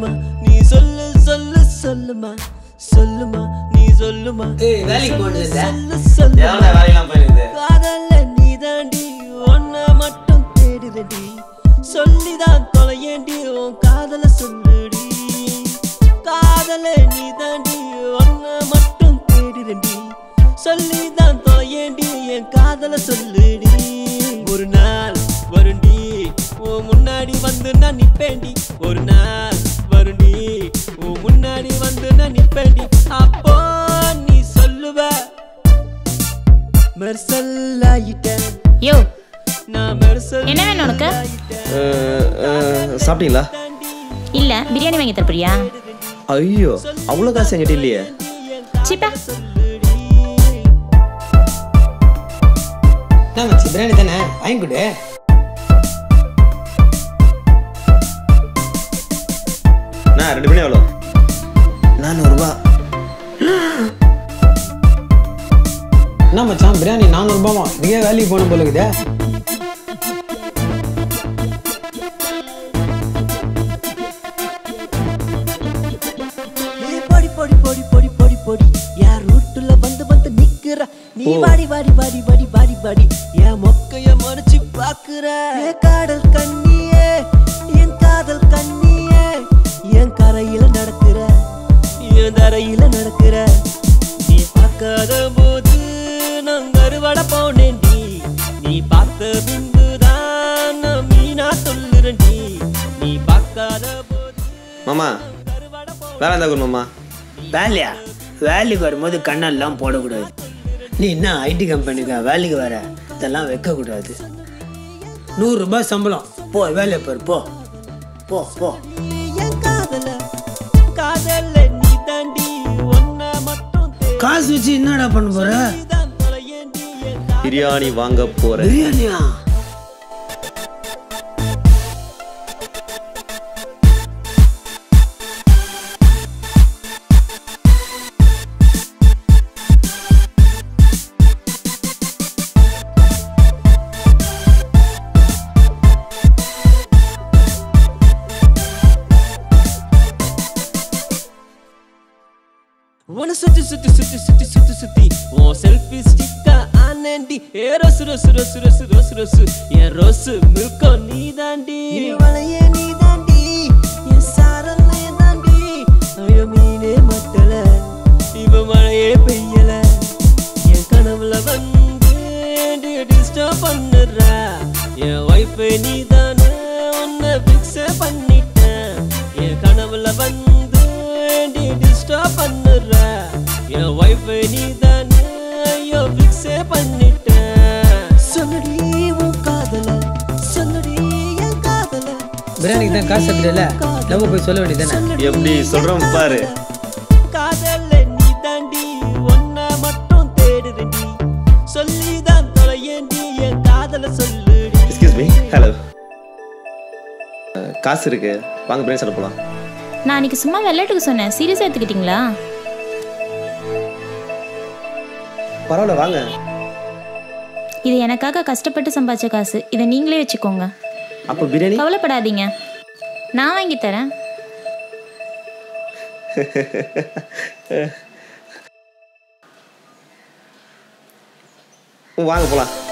சொல்லுமா நீ சொல்லு சொல்லு சொல்லுமா சொல்லுமா நீ சொல்லுமா ஏய், வேலைக்கு போனது இல்ல? சொல்லு சொல்லுமா எவன்டா வேலையெல்லாம் போயிருக்குது காதல்ல நீ தாண்டி ஒன்ன மட்டும் தேடுதடி சொல்லிதான் தொலையேண்டி உன் காதல சொல்லுடி காதல நீ தாண்டி ஒன்ன மட்டும் தேடுதடி சொல்லிதான் தொலையேண்டி என் காதல சொல்லுடி ஒரு நாள் வருண்டி உன் முன்னாடி வந்து நான் நிப்பேண்டி ஒரு நாள் வருண்டி உன் முன்னாடி வந்து நான் நிப்பேண்டி அப்போ நீ சொல்லுவ மெர்சல் ஆயிட்டேன் யோ நான் மெர்சல் என்ன வேணும் உனக்கு சாப்பிட்டீங்களா இல்ல பிரியாணி வாங்கி தரப்போறியா ஐயோ அவ்வளோ காசு என்கிட்ட இல்லையே சிப்பா என்ன மச்சி பிரியாணி தானே வாங்கி கொடு நான் ரெண்டு மணி எவ்வளோ நானூறுபா என்ன மச்சான் பிரியாணி நானூறுபாவா இதுக்கே வேலைக்கு போன போல இருக்குதே ஏய், பொடி பொடி பொடி பொடி பொடி பொடி யார் ரூட்டுல வந்து வந்து நிக்கிற நீ வாடி வாடி வாடி வாடி வாடி வாடி என் மொக்கைய மறைச்சு பாக்குற ஏ காதல் கண்ணியே என் காதல் கண்ணியே என் கரையில நடக்கிற என் தரையில நடக்கிற நீ பார்க்காத போது நான் கருவட போனேன்டி நீ பார்த்த பின்புதான் நான் மீனா சொல்லுறேன்டி நீ பார்க்காத போது மாமா வேலை இருந்தா கொடு மாமா வேலையா வேலைக்கு வரும்போது கண்ணெல்லாம் போடக்கூடாது நீ என்ன ஐடி கம்பெனிக்கா வேலைக்கு வர இதெல்லாம் வைக்கக்கூடாது நூறுரூபா சம்பளம் போ வேலையை பாரு போ போ போ என் காதல காதல நீ தாண்டி ஒன்ன மட்டும் காசு வச்சு என்னடா பண்ண போற தேடிதான் தொலையேண்டி என் கா- பிரியாணி வாங்க போறேன் பிரியாணியா உன்னை சுத்தி சுத்தி சுத்தி சுத்தி சுத்தி சுத்தி உன் செல்ஃபி ஸ்டிக்கா ஆனேண்டி ஏ rose rose rose rose rose rose என் ரோசு மில்கோ நீ தாண்டி வளைய நீ தாண்டி என் சாரல் நீ தாண்டி ஐயோ மீனே மட்டல இவ மழையே பெய்யல என் கனவுல வந்து டிஸ்டர்ப் பண்ணுறா என் வைஃபை நீ தானே உன்னை ஃபிக்ஸ் பண்ணிட்டேன் என் கனவுல வந்து டிஸ்டர்ப் பண்ணுற என் வைஃபை நீ தானே ஐயோ ஃபிக்ஸ் பண்ணிட்டேன் சொல்லுடி உன் காதல சொல்லுடி என் காதல பிரியாணிக்கு தான் காசு எடுத்துடல லவ் போய் சொல்ல வேண்டியதானே எப்படி சொல்றோம் பாரு காதல்ல நீ தாண்டி ஒன்ன மட்டும் தேடுறடி சொல்லிதான் தொலையேண்டி என் காதல சொல்லுடி எக்ஸ்கியூஸ் மீ ஹலோ காசு இருக்கு வாங்க பிரியாணி சாப்பிட போலாம் நான் அன்னைக்கு சும்மா விளையாட்டுக்கு சொன்னேன் சீரியஸா எடுத்துக்கிட்டீங்களா பரவாயில்ல வாங்க இது எனக்காக கஷ்டப்பட்டு சம்பாதிச்ச காசு இதை நீங்களே வச்சுக்கோங்க அப்போ பிரியாணி கவலைப்படாதீங்க நான் வாங்கி தரேன் வாங்க போலாம்